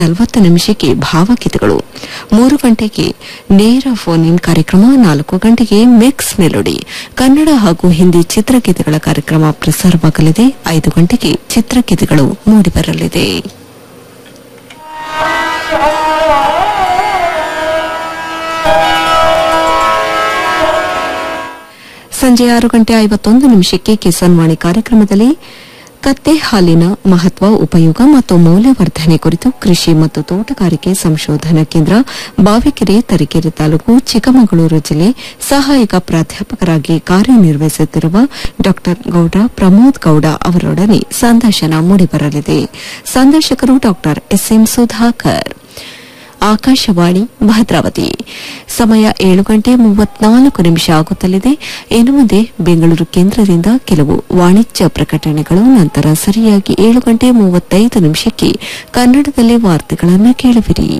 ನಲವತ್ತು ನಿಮಿಷಕ್ಕೆ ಭಾವಗೀತೆಗಳು ಮೂರು ಗಂಟೆಗೆ ನೇರ ಫೋನ್ ಇನ್ ಕಾರ್ಯಕ್ರಮ ನಾಲ್ಕು ಗಂಟೆಗೆ ಮಿಕ್ಸ್ ಮೆಲೋಡಿ ಕನ್ನಡ ಹಾಗೂ ಹಿಂದಿ ಚಿತ್ರಗೀತೆಗಳ ಕಾರ್ಯಕ್ರಮ ಪ್ರಸಾರವಾಗಲಿದೆ ಐದು ಗಂಟೆಗೆ ಚಿತ್ರಗೀತೆಗಳು ಮೂಡಿಬರಲಿದೆ ಸಂಜೆ ಆರು ಗಂಟೆ ಐವತ್ತೊಂದು ನಿಮಿಷಕ್ಕೆ ಕಿಸಾನ್ ವಾಣಿ ಕಾರ್ಯಕ್ರಮದಲ್ಲಿ ಕತ್ತೆ ಹಾಲಿನ ಮಹತ್ವ ಉಪಯೋಗ ಮತ್ತು ಮೌಲ್ಯವರ್ಧನೆ ಕುರಿತು ಕೃಷಿ ಮತ್ತು ತೋಟಗಾರಿಕೆ ಸಂಶೋಧನಾ ಕೇಂದ್ರ ಬಾವಿಕೆರೆ ತರೀಕೆರೆ ತಾಲೂಕು ಚಿಕ್ಕಮಗಳೂರು ಜಿಲ್ಲೆ ಸಹಾಯಕ ಪ್ರಾಧ್ಯಾಪಕರಾಗಿ ಕಾರ್ಯನಿರ್ವಹಿಸುತ್ತಿರುವ ಡಾ ಗೌಡ ಪ್ರಮೋದ್ ಗೌಡ ಅವರೊಡನೆ ಸಂದರ್ಶನ ಮೂಡಿಬರಲಿದೆ ಸಂದರ್ಶಕರು ಡಾ ಎಸ್ಎಂ ಸುಧಾಕರ್ ಆಕಾಶವಾಣಿ ಭದ್ರಾವತಿ ಸಮಯ ಏಳು ಗಂಟೆ ಮೂವತ್ನಾಲ್ಕು ನಿಮಿಷ ಆಗುತ್ತಲಿದೆ ಇನ್ನು ಮುಂದೆ ಬೆಂಗಳೂರು ಕೇಂದ್ರದಿಂದ ಕೆಲವು ವಾಣಿಜ್ಯ ಪ್ರಕಟಣೆಗಳು ನಂತರ ಸರಿಯಾಗಿ ಏಳು ಗಂಟೆ ಮೂವತ್ತೈದು ನಿಮಿಷಕ್ಕೆ ಕನ್ನಡದಲ್ಲಿ ವಾರ್ತೆಗಳನ್ನು ಕೇಳುವಿರಿ